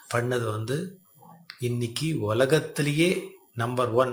பண்ணது வந்து இன்னைக்கு உலகத்திலேயே நம்பர் ஒன்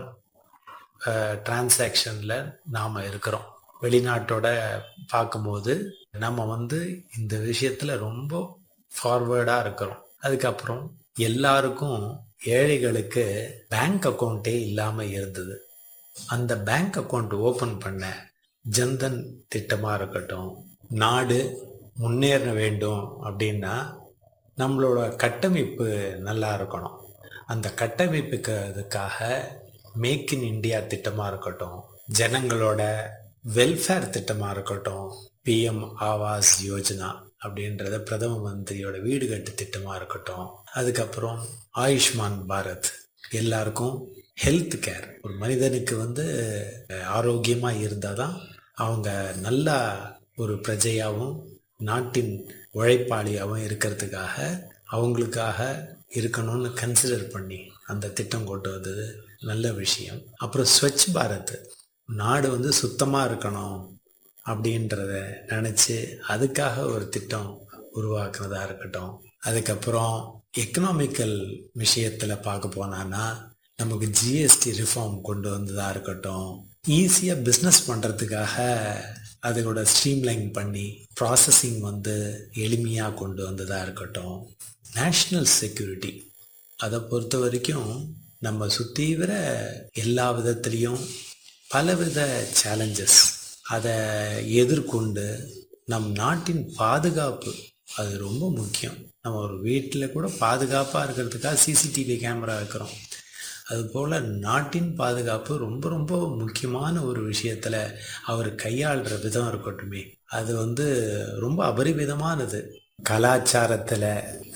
டிரான்சாக்ஷனில் நாம் இருக்கிறோம் வெளிநாட்டோட பார்க்கும்போது நம்ம வந்து இந்த விஷயத்தில் ரொம்ப ஃபார்வேர்டாக இருக்கிறோம் அதுக்கப்புறம் எல்லாருக்கும் ஏழைகளுக்கு பேங்க் அக்கௌண்ட்டே இல்லாமல் இருந்தது அந்த பேங்க் அக்கௌண்ட் ஓப்பன் பண்ண ஜன்தன் திட்டமாக இருக்கட்டும் நாடு முன்னேற வேண்டும் அப்படின்னா நம்மளோட கட்டமைப்பு நல்லா இருக்கணும் அந்த கட்டமைப்புக்கு அதுக்காக மேக் இன் இந்தியா திட்டமாக இருக்கட்டும் ஜனங்களோட வெல்ஃபேர் திட்டமாக இருக்கட்டும் பிஎம் ஆவாஸ் யோஜனா அப்படின்றத பிரதம மந்திரியோட வீடு கட்டு திட்டமாக இருக்கட்டும் அதுக்கப்புறம் ஆயுஷ்மான் பாரத் எல்லாருக்கும் ஹெல்த் கேர் ஒரு மனிதனுக்கு வந்து ஆரோக்கியமாக இருந்தால் தான் அவங்க நல்லா ஒரு பிரஜையாகவும் நாட்டின் உழைப்பாளியாகவும் இருக்கிறதுக்காக அவங்களுக்காக இருக்கணும்னு கன்சிடர் பண்ணி அந்த திட்டம் கொண்டு வந்தது நல்ல விஷயம் அப்புறம் ஸ்வச் பாரத் நாடு வந்து சுத்தமாக இருக்கணும் அப்படின்றத நினச்சி அதுக்காக ஒரு திட்டம் உருவாக்குனதா இருக்கட்டும் அதுக்கப்புறம் எக்கனாமிக்கல் விஷயத்தில் பார்க்க போனான்னா நமக்கு ஜிஎஸ்டி ரிஃபார்ம் கொண்டு வந்ததா இருக்கட்டும் ஈஸியாக பிஸ்னஸ் பண்ணுறதுக்காக அதோட ஸ்ட்ரீம்லைன் பண்ணி ப்ராசஸிங் வந்து எளிமையாக கொண்டு வந்ததா இருக்கட்டும் நேஷ்னல் செக்யூரிட்டி அதை பொறுத்த வரைக்கும் நம்ம சுத்தீவிர எல்லா விதத்துலேயும் பலவித சேலஞ்சஸ் அதை எதிர்கொண்டு நம் நாட்டின் பாதுகாப்பு அது ரொம்ப முக்கியம் நம்ம ஒரு வீட்டில் கூட பாதுகாப்பாக இருக்கிறதுக்காக சிசிடிவி கேமரா வைக்கிறோம் அதுபோல் நாட்டின் பாதுகாப்பு ரொம்ப ரொம்ப முக்கியமான ஒரு விஷயத்தில் அவர் கையாளுற விதம் இருக்கட்டுமே அது வந்து ரொம்ப அபரிமிதமானது கலாச்சாரத்தில்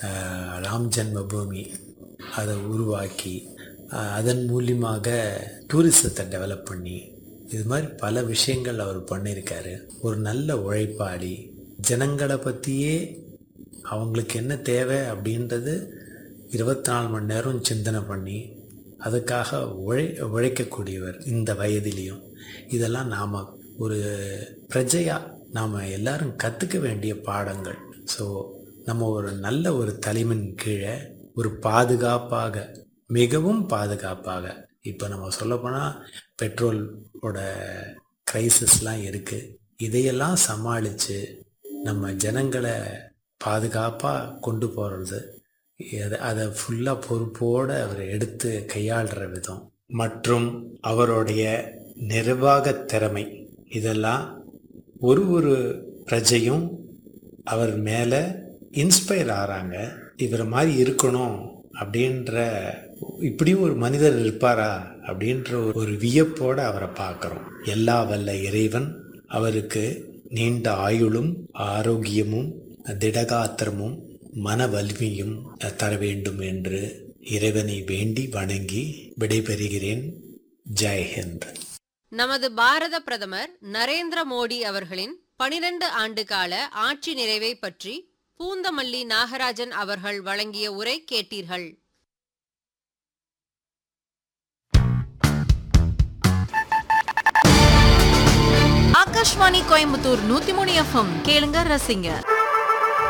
ராம் ஜென்ம பூமி அதை உருவாக்கி அதன் மூலியமாக டூரிசத்தை டெவலப் பண்ணி இது மாதிரி பல விஷயங்கள் அவர் பண்ணியிருக்காரு ஒரு நல்ல உழைப்பாளி ஜனங்களை பற்றியே அவங்களுக்கு என்ன தேவை அப்படின்றது இருபத்தி நாலு மணி நேரம் சிந்தனை பண்ணி அதுக்காக உழை உழைக்கக்கூடியவர் இந்த வயதிலையும் இதெல்லாம் நாம் ஒரு பிரஜையாக நாம் எல்லாரும் கற்றுக்க வேண்டிய பாடங்கள் ஸோ நம்ம ஒரு நல்ல ஒரு தலைவன் கீழே ஒரு பாதுகாப்பாக மிகவும் பாதுகாப்பாக இப்போ நம்ம சொல்லப்போனால் பெட்ரோலோட க்ரைசிஸ்லாம் இருக்குது இதையெல்லாம் சமாளித்து நம்ம ஜனங்களை பாதுகாப்பாக கொண்டு போகிறது அதை அதை ஃபுல்லாக பொறுப்போடு அவர் எடுத்து கையாளுற விதம் மற்றும் அவருடைய நிர்வாக திறமை இதெல்லாம் ஒரு ஒரு பிரஜையும் அவர் மேலே இன்ஸ்பயர் ஆகிறாங்க இவரை மாதிரி இருக்கணும் அப்படின்ற இப்படியும் ஒரு மனிதர் இருப்பாரா அப்படின்ற ஒரு வியப்போடு அவரை பார்க்குறோம் எல்லா வல்ல இறைவன் அவருக்கு நீண்ட ஆயுளும் ஆரோக்கியமும் திடகாத்திரமும் மன வலிமையும் தர வேண்டும் என்று இறைவனை வேண்டி வணங்கி விடைபெறுகிறேன் ஜெய்ஹிந்த் நமது பாரத பிரதமர் நரேந்திர மோடி அவர்களின் பனிரெண்டு ஆண்டு கால ஆட்சி நிறைவை பற்றி பூந்தமல்லி நாகராஜன் அவர்கள் வழங்கிய உரை கேட்டீர்கள் ஆகாஷ்வாணி கோயம்புத்தூர் நூத்தி மூணு எஃப்எம் கேளுங்க ரசிங்க